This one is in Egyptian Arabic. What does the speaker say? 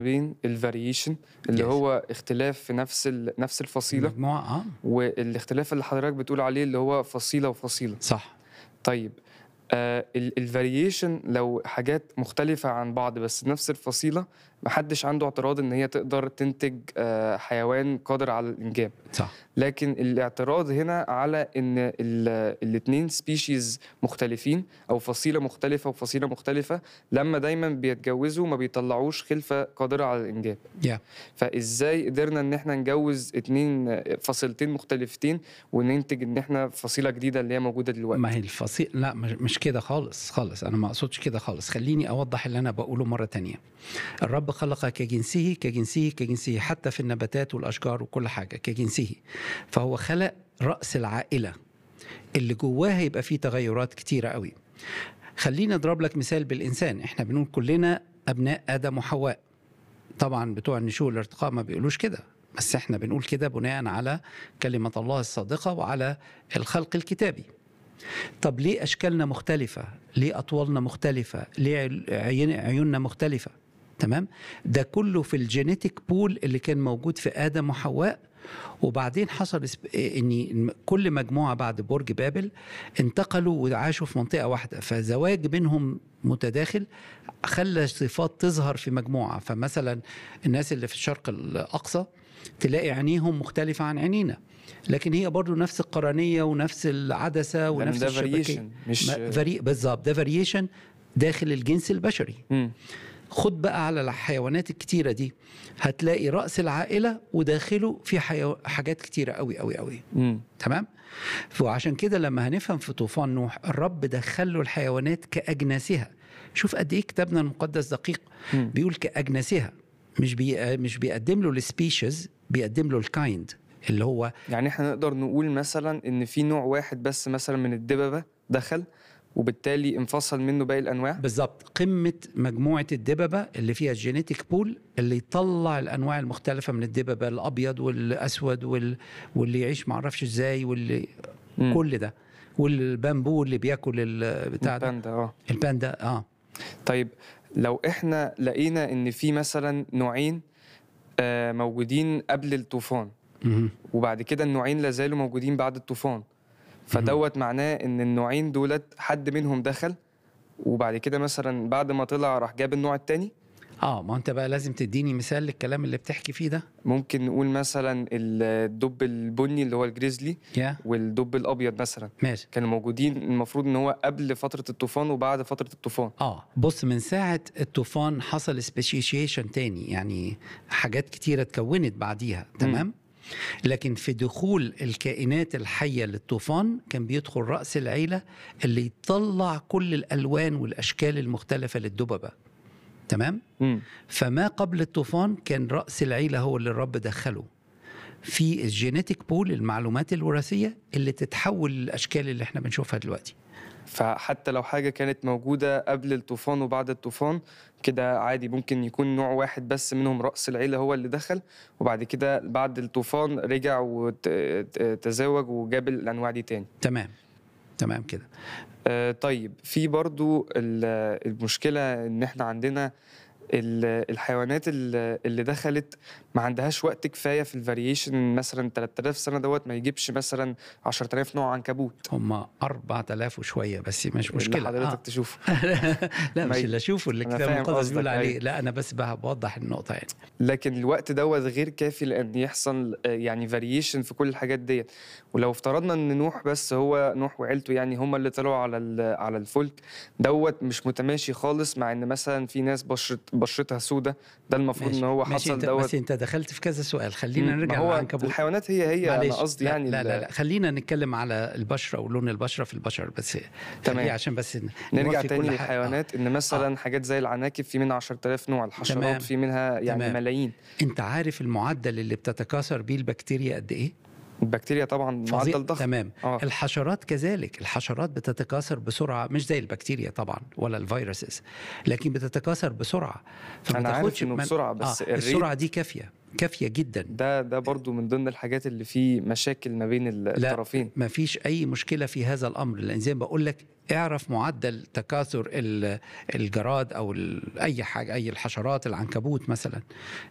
بين الفاريشن اللي Yes. هو اختلاف في نفس ال... نفس الفصيله مجموعة اه والاختلاف اللي حضرتك بتقول عليه اللي هو فصيله وفصيله صح طيب آه الفاريشن لو حاجات مختلفة عن بعض بس نفس الفصيلة محدش عنده اعتراض ان هي تقدر تنتج آه حيوان قادر على الانجاب صح لكن الاعتراض هنا على ان الاثنين سبيشيز مختلفين او فصيله مختلفه وفصيله مختلفه لما دايما بيتجوزوا ما بيطلعوش خلفه قادره على الانجاب يا فازاي قدرنا ان احنا نجوز اتنين فصيلتين مختلفتين وننتج ان احنا فصيله جديده اللي هي موجوده دلوقتي ما هي الفصيل لا مش مش كده خالص خالص انا ما اقصدش كده خالص خليني اوضح اللي انا بقوله مره تانية الرب خلق كجنسه كجنسه كجنسه حتى في النباتات والاشجار وكل حاجه كجنسه فهو خلق راس العائله اللي جواها يبقى فيه تغيرات كتيره قوي خليني اضرب لك مثال بالانسان احنا بنقول كلنا ابناء ادم وحواء طبعا بتوع النشوء والارتقاء ما بيقولوش كده بس احنا بنقول كده بناء على كلمه الله الصادقه وعلى الخلق الكتابي طب ليه اشكالنا مختلفه ليه اطوالنا مختلفه ليه عين- عيوننا مختلفه تمام ده كله في الجينيتيك بول اللي كان موجود في ادم وحواء وبعدين حصل اسب- ان كل مجموعه بعد برج بابل انتقلوا وعاشوا في منطقه واحده فزواج بينهم متداخل خلى صفات تظهر في مجموعه فمثلا الناس اللي في الشرق الاقصى تلاقي عينيهم مختلفه عن عينينا لكن هي برضو نفس القرنيه ونفس العدسه لان ونفس ده الشبكيه فاريشن مش ما- فري... بالظبط ده فاريشن داخل الجنس البشري مم. خد بقى على الحيوانات الكتيرة دي هتلاقي رأس العائلة وداخله في حيو... حاجات كتيرة قوي قوي قوي مم. تمام وعشان كده لما هنفهم في طوفان نوح الرب دخل له الحيوانات كأجناسها شوف قد ايه كتابنا المقدس دقيق مم. بيقول كأجناسها مش بي... مش بيقدم له السبيشيز بيقدم له الكايند اللي هو يعني احنا نقدر نقول مثلا ان في نوع واحد بس مثلا من الدببه دخل وبالتالي انفصل منه باقي الانواع بالظبط قمة مجموعة الدببة اللي فيها الجينيتيك بول اللي يطلع الأنواع المختلفة من الدببة الأبيض والأسود وال... واللي يعيش معرفش إزاي واللي مم. كل ده والبامبو اللي بياكل ال- بتاع ده الباندا اه الباندا اه طيب لو احنا لقينا ان في مثلا نوعين آه، موجودين قبل الطوفان مهم. وبعد كده النوعين لازالوا موجودين بعد الطوفان فدوت معناه ان النوعين دولت حد منهم دخل وبعد كده مثلا بعد ما طلع راح جاب النوع التاني اه ما انت بقى لازم تديني مثال للكلام اللي بتحكي فيه ده ممكن نقول مثلا الدب البني اللي هو الجريزلي يا والدب الابيض مثلا ماشي كانوا موجودين المفروض ان هو قبل فتره الطوفان وبعد فتره الطوفان اه بص من ساعة الطوفان حصل سبيشيشن تاني يعني حاجات كتيرة اتكونت بعديها تمام لكن في دخول الكائنات الحية للطوفان كان بيدخل رأس العيلة اللي يطلع كل الألوان والأشكال المختلفة للدببة تمام امم فما قبل الطوفان كان رأس العيلة هو اللي الرب دخله في الجينيتيك بول المعلومات الوراثية اللي تتحول للأشكال اللي احنا بنشوفها دلوقتي فحتى لو حاجه كانت موجوده قبل الطوفان وبعد الطوفان كده عادي ممكن يكون نوع واحد بس منهم راس العيله هو اللي دخل وبعد كده بعد الطوفان رجع وتزاوج وجاب الانواع دي تاني تمام تمام كده آه، طيب في برضو ال- المشكلة إن إحنا عندنا ال- الحيوانات ال- اللي دخلت ما عندهاش وقت كفاية في الفاريشن مثلا 3000 سنة دوت ما يجيبش مثلا 10000 نوع عنكبوت هم 4000 وشويه بس مش اللي مشكله حضرتك آه. تشوفه لا ما مش ي- اللي اشوفه اللي أنا الكتاب فاهم المقدس بيقول قصدك، عليه أيوة. لا انا بس بقى بوضح النقطه يعني لكن الوقت دوت غير كافي لأن يحصل آه، يعني فاريشن في كل الحاجات ديت ولو افترضنا إن نوح بس هو نوح وعيلته يعني هم اللي طلعوا على ال- على الفلك دوت مش متماشي خالص مع إن مثلا في ناس بشرة بشرتها سودة ده المفروض إن هو ماشي حصل انت دوت بس انت دخلت في كذا سؤال خلينا مم، نرجع ما هو للعنكبوت الحيوانات هي هي انا معلش، قصدي لا يعني لا, ال- لا لا خلينا نتكلم على البشره ولون البشره في البشر بس تمام. خليه عشان بس ن- نرجع نوفي تاني كل حاجة. للحيوانات ان مثلا حاجات زي العناكب في منها 10000 نوع تمام. الحشرات في منها يعني تمام. ملايين آه. انت عارف المعدل اللي بتتكاثر بيه البكتيريا قد ايه البكتيريا طبعا فظيع. معدل ضخم تمام اه الحشرات كذلك الحشرات بتتكاثر بسرعه مش زي البكتيريا طبعا ولا الفيروسز لكن بتتكاثر بسرعه فما انا عارف تاخدش انه من- بسرعه بس آه الريت السرعه دي كافيه كافيه جدا ده ده برضو من ضمن الحاجات اللي فيه مشاكل ما بين ال- لا. الطرفين ما فيش اي مشكله في هذا الامر لان زي ما بقول لك اعرف معدل تكاثر ال- الجراد او ال- اي حاجه اي الحشرات العنكبوت مثلا